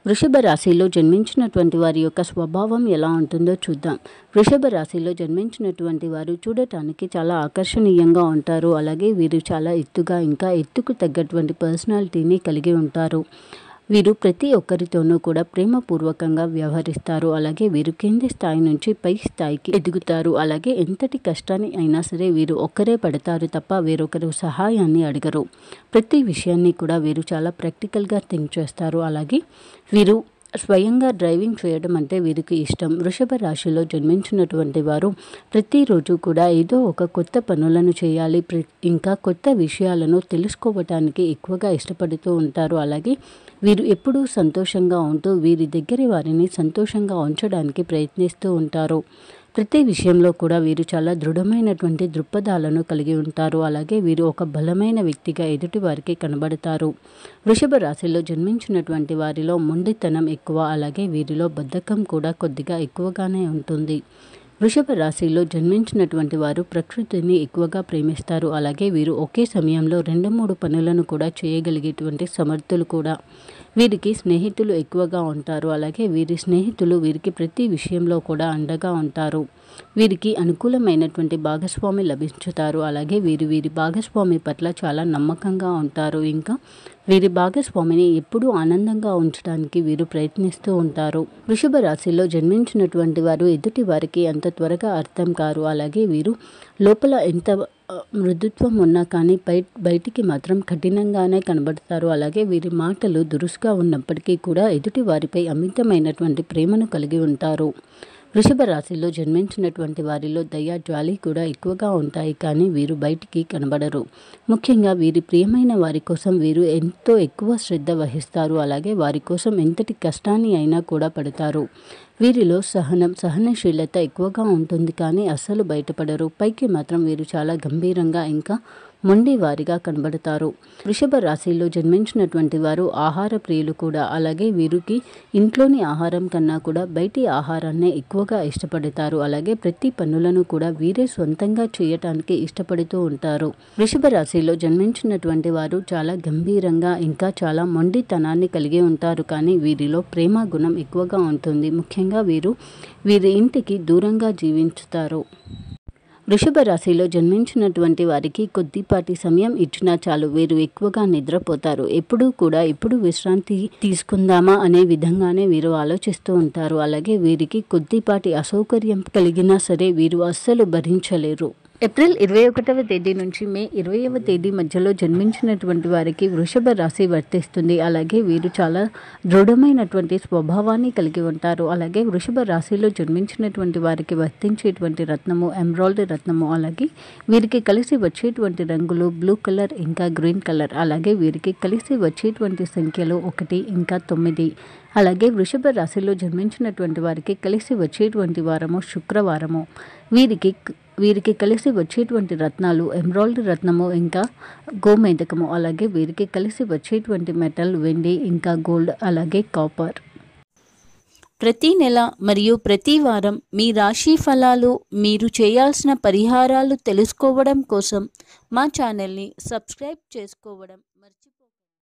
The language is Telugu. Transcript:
వృషభ రాశిలో జన్మించినటువంటి వారి యొక్క స్వభావం ఎలా ఉంటుందో చూద్దాం వృషభ రాశిలో జన్మించినటువంటి వారు చూడటానికి చాలా ఆకర్షణీయంగా ఉంటారు అలాగే వీరు చాలా ఎత్తుగా ఇంకా ఎత్తుకు తగ్గటువంటి పర్సనాలిటీని కలిగి ఉంటారు వీరు ప్రతి ఒక్కరితోనూ కూడా ప్రేమపూర్వకంగా వ్యవహరిస్తారు అలాగే వీరు కింది స్థాయి నుంచి పై స్థాయికి ఎదుగుతారు అలాగే ఎంతటి కష్టాన్ని అయినా సరే వీరు ఒక్కరే పడతారు తప్ప వేరొకరు సహాయాన్ని అడగరు ప్రతి విషయాన్ని కూడా వీరు చాలా ప్రాక్టికల్గా థింక్ చేస్తారు అలాగే వీరు స్వయంగా డ్రైవింగ్ చేయడం అంటే వీరికి ఇష్టం వృషభ రాశిలో జన్మించినటువంటి వారు ప్రతిరోజు కూడా ఏదో ఒక కొత్త పనులను చేయాలి ప్ర- ఇంకా కొత్త విషయాలను తెలుసుకోవటానికి ఎక్కువగా ఇష్టపడుతూ ఉంటారు అలాగే వీరు ఎప్పుడూ సంతోషంగా ఉంటూ వీరి దగ్గర వారిని సంతోషంగా ఉంచడానికి ప్రయత్నిస్తూ ఉంటారు ప్రతి విషయంలో కూడా వీరు చాలా దృఢమైనటువంటి దృక్పథాలను కలిగి ఉంటారు అలాగే వీరు ఒక బలమైన వ్యక్తిగా ఎదుటి వారికి కనబడతారు వృషభ రాశిలో జన్మించినటువంటి వారిలో మొండితనం ఎక్కువ అలాగే వీరిలో బద్ధకం కూడా కొద్దిగా ఎక్కువగానే ఉంటుంది వృషభ రాశిలో జన్మించినటువంటి వారు ప్రకృతిని ఎక్కువగా ప్రేమిస్తారు అలాగే వీరు ఒకే సమయంలో రెండు మూడు పనులను కూడా చేయగలిగేటువంటి సమర్థులు కూడా వీరికి స్నేహితులు ఎక్కువగా ఉంటారు అలాగే వీరి స్నేహితులు వీరికి ప్రతి విషయంలో కూడా అండగా ఉంటారు వీరికి అనుకూలమైనటువంటి భాగస్వామి లభించుతారు అలాగే వీరు వీరి భాగస్వామి పట్ల చాలా నమ్మకంగా ఉంటారు ఇంకా వీరి భాగస్వామిని ఎప్పుడూ ఆనందంగా ఉంచడానికి వీరు ప్రయత్నిస్తూ ఉంటారు వృషభ రాశిలో జన్మించినటువంటి వారు ఎదుటి వారికి అంత త్వరగా అర్థం కారు అలాగే వీరు లోపల ఎంత ఆ, మృదుత్వం ఉన్నా కానీ బయ బయటికి మాత్రం కఠినంగానే కనబడతారు అలాగే వీరి మాటలు దురుసుగా ఉన్నప్పటికీ కూడా ఎదుటి వారిపై అమితమైనటువంటి ప్రేమను కలిగి ఉంటారు వృషభ రాశిలో జన్మించినటువంటి వారిలో దయ జాలి కూడా ఎక్కువగా ఉంటాయి కానీ వీరు బయటికి కనబడరు ముఖ్యంగా వీరి ప్రియమైన వారి కోసం వీరు ఎంతో ఎక్కువ శ్రద్ధ వహిస్తారు అలాగే వారి కోసం ఎంతటి కష్టాన్ని అయినా కూడా పడతారు వీరిలో సహనం సహనశీలత ఎక్కువగా ఉంటుంది కానీ అస్సలు బయటపడరు పైకి మాత్రం వీరు చాలా గంభీరంగా ఇంకా మొండి వారిగా కనబడతారు వృషభ రాశిలో జన్మించినటువంటి వారు ఆహార ప్రియులు కూడా అలాగే వీరికి ఇంట్లోని ఆహారం కన్నా కూడా బయటి ఆహారాన్నే ఎక్కువగా ఇష్టపడతారు అలాగే ప్రతి పనులను కూడా వీరే సొంతంగా చేయటానికి ఇష్టపడుతూ ఉంటారు వృషభ రాశిలో జన్మించినటువంటి వారు చాలా గంభీరంగా ఇంకా చాలా మొండితనాన్ని కలిగి ఉంటారు కానీ వీరిలో ప్రేమ గుణం ఎక్కువగా ఉంటుంది ముఖ్యంగా వీరు వీరి ఇంటికి దూరంగా జీవించుతారు వృషభ రాశిలో జన్మించినటువంటి వారికి కొద్దిపాటి సమయం ఇచ్చినా చాలు వీరు ఎక్కువగా నిద్రపోతారు ఎప్పుడూ కూడా ఎప్పుడు విశ్రాంతి తీసుకుందామా అనే విధంగానే వీరు ఆలోచిస్తూ ఉంటారు అలాగే వీరికి కొద్దిపాటి అసౌకర్యం కలిగినా సరే వీరు అస్సలు భరించలేరు ఏప్రిల్ ఇరవై ఒకటవ తేదీ నుంచి మే ఇరవైవ తేదీ మధ్యలో జన్మించినటువంటి వారికి వృషభ రాశి వర్తిస్తుంది అలాగే వీరు చాలా దృఢమైనటువంటి స్వభావాన్ని కలిగి ఉంటారు అలాగే వృషభ రాశిలో జన్మించినటువంటి వారికి వర్తించేటువంటి రత్నము ఎమ్రాల్డ్ రత్నము అలాగే వీరికి కలిసి వచ్చేటువంటి రంగులు బ్లూ కలర్ ఇంకా గ్రీన్ కలర్ అలాగే వీరికి కలిసి వచ్చేటువంటి సంఖ్యలు ఒకటి ఇంకా తొమ్మిది అలాగే వృషభ రాశిలో జన్మించినటువంటి వారికి కలిసి వచ్చేటువంటి వారము శుక్రవారము వీరికి వీరికి కలిసి వచ్చేటువంటి రత్నాలు ఎమ్రాల్డ్ రత్నము ఇంకా గోమేదకము అలాగే వీరికి కలిసి వచ్చేటువంటి మెటల్ వెండి ఇంకా గోల్డ్ అలాగే కాపర్ ప్రతి నెల మరియు ప్రతి వారం మీ రాశి ఫలాలు మీరు చేయాల్సిన పరిహారాలు తెలుసుకోవడం కోసం మా ఛానల్ని సబ్స్క్రైబ్ చేసుకోవడం